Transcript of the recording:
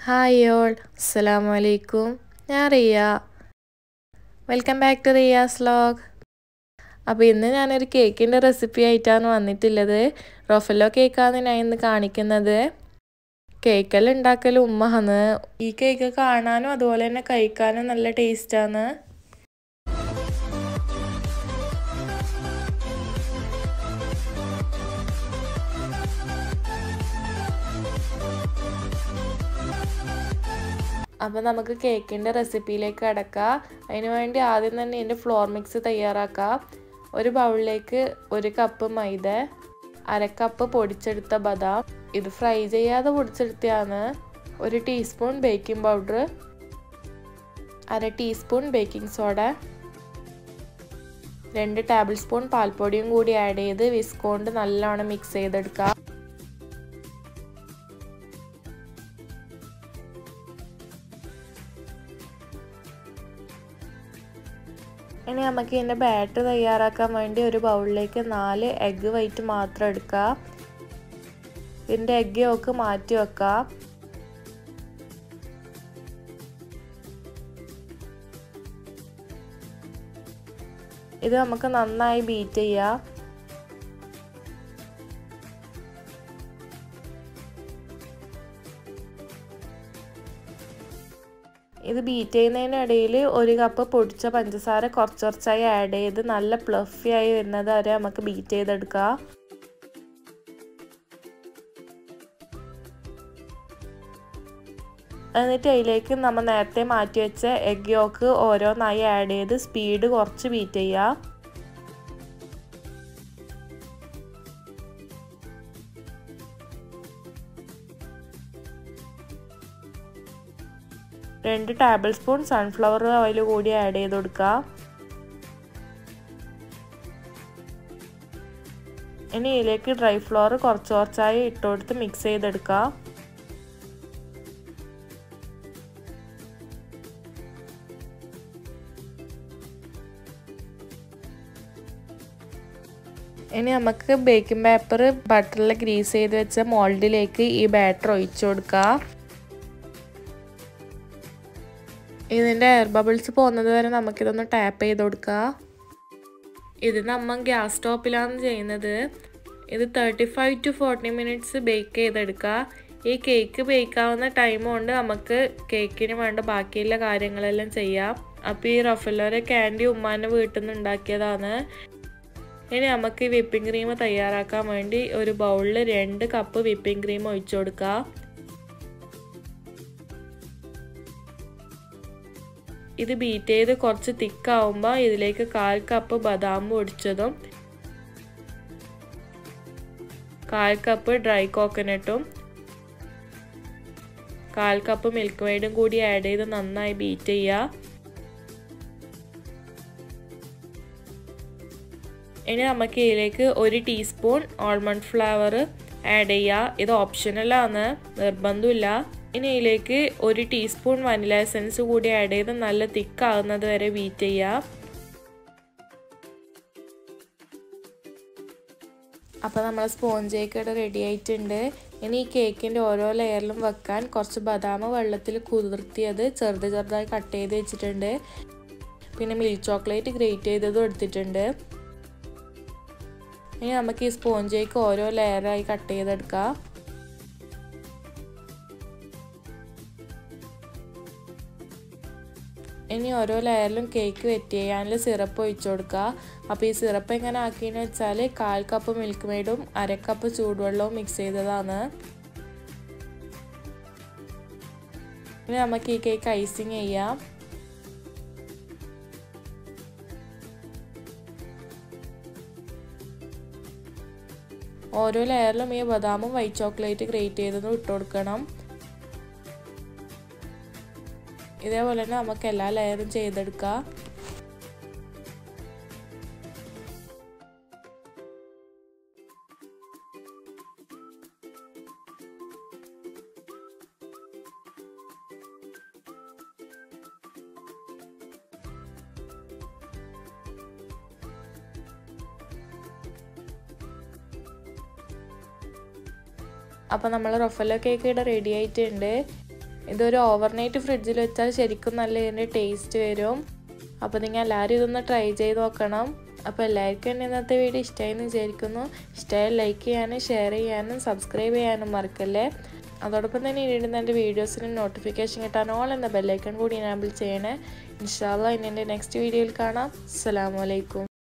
hi all അസ്സലാമു അലൈക്കും ഞാൻ Riya welcome back to Riya's vlog അപ്പോൾ ഇന്ന് ഞാനൊരു കേക്കിൻ്റെ റെസിപ്പി ആയിട്ടാണ് വന്നിട്ടുള്ളത് റൊഫലോ കേക്കാണ് ഞാൻ ഇന്ന് കാണിക്കുന്നത് കേക്കെല്ലാം ഉണ്ടാക്കലും ഉമ്മയാണ് ഈ കേക്ക് കാണാനും അതുപോലെ തന്നെ കഴിക്കാനും നല്ല ടേസ്റ്റാണ് അപ്പോൾ നമുക്ക് കേക്കിൻ്റെ റെസിപ്പിയിലേക്ക് കിടക്കാം അതിന് വേണ്ടി ആദ്യം തന്നെ ഇതിൻ്റെ ഫ്ലോർ മിക്സ് തയ്യാറാക്കാം ഒരു ബൗളിലേക്ക് ഒരു കപ്പ് മൈദ അര കപ്പ് പൊടിച്ചെടുത്ത ബദാം ഇത് ഫ്രൈ ചെയ്യാതെ പൊടിച്ചെടുത്തതാണ് ഒരു ടീസ്പൂൺ ബേക്കിംഗ് പൗഡർ അര ടീസ്പൂൺ ബേക്കിംഗ് സോഡ രണ്ട് ടേബിൾ സ്പൂൺ പാൽപ്പൊടിയും കൂടി ആഡ് ചെയ്ത് വിസ്കോണ്ട് നല്ലോണം മിക്സ് ചെയ്തെടുക്കാം ഇനി നമുക്ക് ഇതിൻ്റെ ബാറ്റർ തയ്യാറാക്കാൻ വേണ്ടി ഒരു ബൗളിലേക്ക് നാല് എഗ്ഗ് വൈറ്റ് മാത്രം എടുക്കാം ഇതിൻ്റെ എഗ്ഗ് ഒക്കെ മാറ്റി വെക്കാം ഇത് നമുക്ക് നന്നായി ബീറ്റ് ചെയ്യാം ഇത് ബീറ്റ് ചെയ്യുന്നതിനിടയിൽ ഒരു കപ്പ് പൊടിച്ച പഞ്ചസാര കുറച്ച് കുറച്ചായി ആഡ് ചെയ്ത് നല്ല പ്ലഫി ആയി വരുന്നത് വരെ നമുക്ക് ബീറ്റ് ചെയ്തെടുക്കാം എന്നിട്ട് അതിലേക്ക് നമ്മൾ നേരത്തെ മാറ്റി വെച്ച എഗ് യോക്ക് ഓരോന്നായി ആഡ് ചെയ്ത് സ്പീഡ് കുറച്ച് ബീറ്റ് ചെയ്യുക രണ്ട് ടേബിൾ സ്പൂൺ സൺഫ്ലവർ ഓയിൽ കൂടി ആഡ് ചെയ്ത് കൊടുക്കുക ഇനി ഇതിലേക്ക് ഡ്രൈ ഫ്ലോർ കുറച്ച് കുറച്ചായി ഇട്ട് കൊടുത്ത് മിക്സ് ചെയ്തെടുക്കുക ഇനി നമുക്ക് ബേക്കിംഗ് പേപ്പർ ബട്ടറിൽ ഗ്രീസ് ചെയ്ത് വെച്ച മോൾഡിലേക്ക് ഈ ബാറ്റർ ഒഴിച്ചു കൊടുക്കുക ഇതിൻ്റെ എയർ ബബിൾസ് പോകുന്നത് വരെ നമുക്കിതൊന്ന് ടാപ്പ് ചെയ്ത് കൊടുക്കുക ഇത് നമ്മൾ ഗ്യാസ് സ്റ്റോപ്പിലാണ് ചെയ്യുന്നത് ഇത് thirty five to forty minutes bake ചെയ്തെടുക്കുക ഈ കേക്ക് ബേക്കാവുന്ന ടൈം കൊണ്ട് നമുക്ക് കേക്കിന് വേണ്ട ബാക്കിയുള്ള കാര്യങ്ങളെല്ലാം ചെയ്യാം അപ്പോൾ ഈ റഫലോരെ ക്യാൻഡി ഉമ്മാൻ്റെ വീട്ടിൽ നിന്ന് ഉണ്ടാക്കിയതാണ് ഇനി നമുക്ക് ഈ വിപ്പിംഗ് ക്രീം തയ്യാറാക്കാൻ വേണ്ടി ഒരു ബൗളിൽ രണ്ട് കപ്പ് വിപ്പിംഗ് ക്രീം ഒഴിച്ചു കൊടുക്കുക ഇത് ബീറ്റ് ചെയ്ത് കുറച്ച് തിക്കാവുമ്പോൾ ഇതിലേക്ക് കാൽ കപ്പ് ബദാം പൊടിച്ചതും കാൽ കപ്പ് ഡ്രൈ കോക്കനട്ടും കാൽ കപ്പ് മിൽക്ക് മെയ്ഡും കൂടി ആഡ് ചെയ്ത് നന്നായി ബീറ്റ് ചെയ്യുക ഇനി നമുക്ക് ഇതിലേക്ക് ഒരു ടീസ്പൂൺ ആൾമണ്ട് ഫ്ലവർ ആഡ് ചെയ്യുക ഇത് ഓപ്ഷണലാണ് നിർബന്ധമില്ല ഇനി ഇതിലേക്ക് ഒരു ടീസ്പൂൺ വനില എസൻസ് കൂടി ആഡ് ചെയ്ത് നല്ല തിക്കാകുന്നത് വരെ ബീറ്റ് ചെയ്യുക അപ്പോൾ നമ്മൾ സ്പോഞ്ച് കേക്ക് ഇവിടെ റെഡി ആയിട്ടുണ്ട് ഇനി ഈ കേക്കിൻ്റെ ഓരോ ലെയറിലും വെക്കാൻ കുറച്ച് ബദാം വെള്ളത്തിൽ കുതിർത്തിയത് ചെറുത് ചെറുതായി കട്ട് ചെയ്ത് വെച്ചിട്ടുണ്ട് പിന്നെ മിൽക്ക് ചോക്ലേറ്റ് ഗ്രേറ്റ് ചെയ്തതും എടുത്തിട്ടുണ്ട് ഇനി നമുക്ക് ഈ സ്പോഞ്ച് കേക്ക് ഓരോ ലെയറായി കട്ട് ചെയ്തെടുക്കാം ഇനി ഓരോ ലെയറിലും കേക്ക് വെറ്റ് ചെയ്യാനുള്ള സിറപ്പ് ഒഴിച്ചു കൊടുക്കുക അപ്പോൾ ഈ സിറപ്പ് എങ്ങനെ ആക്കിയെന്ന് വെച്ചാൽ കാൽ കപ്പ് മിൽക്ക് മെയ്ഡും അര കപ്പ് ചൂടുവെള്ളവും മിക്സ് ചെയ്തതാണ് ഇനി നമുക്ക് ഈ കേക്ക് ഐസിങ് ചെയ്യാം ഓരോ ലെയറിലും ഈ ബദാമും വൈറ്റ് ചോക്ലേറ്റ് ഗ്രേറ്റ് ചെയ്തതും ഇട്ട് കൊടുക്കണം ഇതേപോലെ തന്നെ നമുക്ക് എല്ലാ ലെയറും ചെയ്തെടുക്കാം അപ്പോൾ നമ്മൾ റൊഫലോ കേക്ക് ഇവിടെ റെഡി ആയിട്ടുണ്ട് ഇതൊരു ഓവർനൈറ്റ് ഫ്രിഡ്ജിൽ വെച്ചാൽ ശരിക്കും നല്ല ഇതിൻ്റെ ടേസ്റ്റ് വരും അപ്പോൾ നിങ്ങൾ എല്ലാവരും ഇതൊന്ന് ട്രൈ ചെയ്ത് നോക്കണം അപ്പോൾ എല്ലാവർക്കും തന്നെ ഇന്നത്തെ വീഡിയോ ഇഷ്ടമായി എന്ന് വിചാരിക്കുന്നു ഇഷ്ടമായി ലൈക്ക് ചെയ്യാനും ഷെയർ ചെയ്യാനും സബ്സ്ക്രൈബ് ചെയ്യാനും മറക്കല്ലേ അതോടൊപ്പം തന്നെ ഇടുന്ന എൻ്റെ വീഡിയോസിന് നോട്ടിഫിക്കേഷൻ കിട്ടാൻ ഓൾ എന്ന ബെല്ലൈക്കൺ കൂടി എനാബിൾ ചെയ്യണേ ഇൻഷാല്ല ഇനി എൻ്റെ നെക്സ്റ്റ് വീഡിയോയിൽ കാണാം അസ്സാം വലൈക്കും